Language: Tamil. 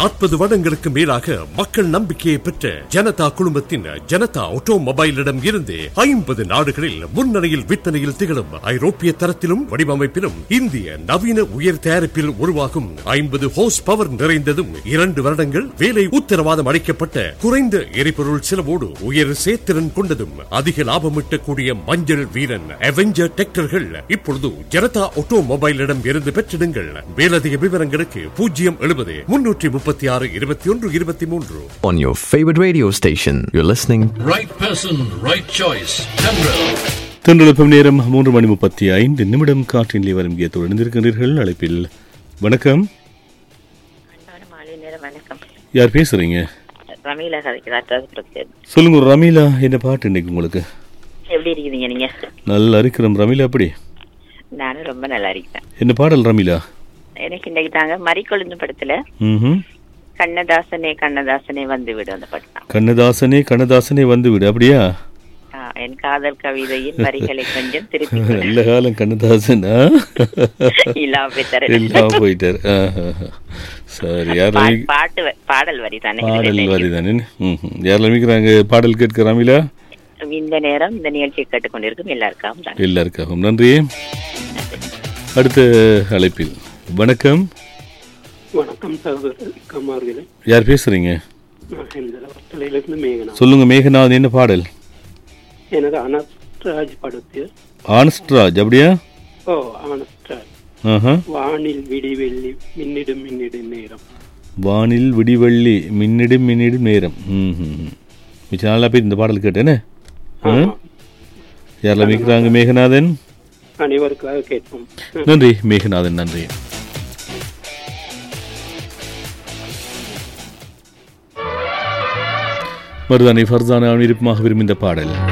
நாற்பது வருடங்களுக்கு மேலாக மக்கள் நம்பிக்கையை பெற்ற ஜனதா குழுமத்தின் ஜனதா ஆட்டோமொபைலிடம் இருந்து ஐம்பது நாடுகளில் முன்னணியில் விற்பனையில் திகழும் ஐரோப்பிய தரத்திலும் வடிவமைப்பிலும் இந்திய நவீன உயர் தயாரிப்பில் உருவாகும் ஐம்பது ஹோஸ் பவர் நிறைந்ததும் இரண்டு வருடங்கள் வேலை உத்தரவாதம் அளிக்கப்பட்ட குறைந்த எரிபொருள் செலவோடு உயர் சேத்திறன் கொண்டதும் அதிக லாபம் ஈட்டக்கூடிய மஞ்சள் வீரன் அவெஞ்சர் டிராக்டர்கள் இப்பொழுது ஜனதா ஆட்டோமொபைலிடம் இருந்து பெற்றிடுங்கள் மேலதிக விவரங்களுக்கு பூஜ்ஜியம் எழுபது முன்னூற்றி முப்பத்தி ஆறு இருபத்தி ஒன்று இருபத்தி மூன்று on your favorite radio station. You're listening Right person, right choice. Tendril. தென்றெழுப்பும் நேரம் மூன்று மணி முப்பத்தி ஐந்து நிமிடம் காற்றின் வரும் கீதத்தோடு இணைந்திருக்கின்றீர்கள் அழைப்பில் வணக்கம் அன்பான மாலை நேரம் வணக்கம் யார் பேசுறீங்க ரமீலா கதைக்கிறார் பிரச்சனை சொல்லுங்க ஒரு ரமீலா என்ன பாட்டு இன்னைக்கு உங்களுக்கு எப்படி இருக்கீங்க நீங்க நல்லா இருக்கிறோம் ரமீலா எப்படி நானும் ரொம்ப நல்லா இருக்கேன் என்ன பாடல் ரமீலா எனக்கு இன்னைக்கு தாங்க மறிக்கொழுந்து படத்துல ம் கண்ணதாசனே கண்ணதாசனே வந்து விடும் அந்த படம் தான். கண்ணதாசனே கண்ணதாசனே வந்து விடு அப்படியா ஆ, என் காதல் கவிதையின் வரிகளை கொஞ்சம் திருப்பி கொடு. நல்ல காலம் கண்ணதாசன் ஆ? இல்லாம தர எல்லாம் போயிட்டார் ஆஹா. சரி யார் பா- ரமி- பாட்டு வ- பாடல் வரி தானே பாடல் வரி தானே ம் யார் ரமிக்கிறாங்க பாடல் கேட்க ரமீலா இந்த நேரம் இந்த நிகழ்ச்சியை கேட்டுக்கொண்டிருக்கும் எல்லாருக்கும் தான் எல்லாருக்காகவும் நன்றி அடுத்த அழைப்பில் வணக்கம் வணக்கம் சகோதரர் கமார்களே யார் பேசுறீங்க நான் இந்த வட்டலையிலிருந்து மேகனா சொல்லுங்க மேகநாத் என்ன பாடல் எனது அனஸ்ராஜ் படத்தில் ஆனஸ்ட்ராஜ் அப்படியா ஓ அனஸ்ராஜ் ஆஹா வானில் விடிவெள்ளி மின்னிடும் மின்னிடும் நேரம் வானில் விடிவள்ளி மின்னிடும் மின்னிடும் நேரம் ம் ம் மிச்ச நாளாக போய் இந்த பாடல் கேட்டேனே ஆமா. யாரில் மிக்கிறாங்க மேகநாதன் அனைவருக்காக கேட்போம் நன்றி மேகநாதன் நன்றி மருதானை ஃபர்தானா விருப்பமாக விரும்பி இந்த பாடல்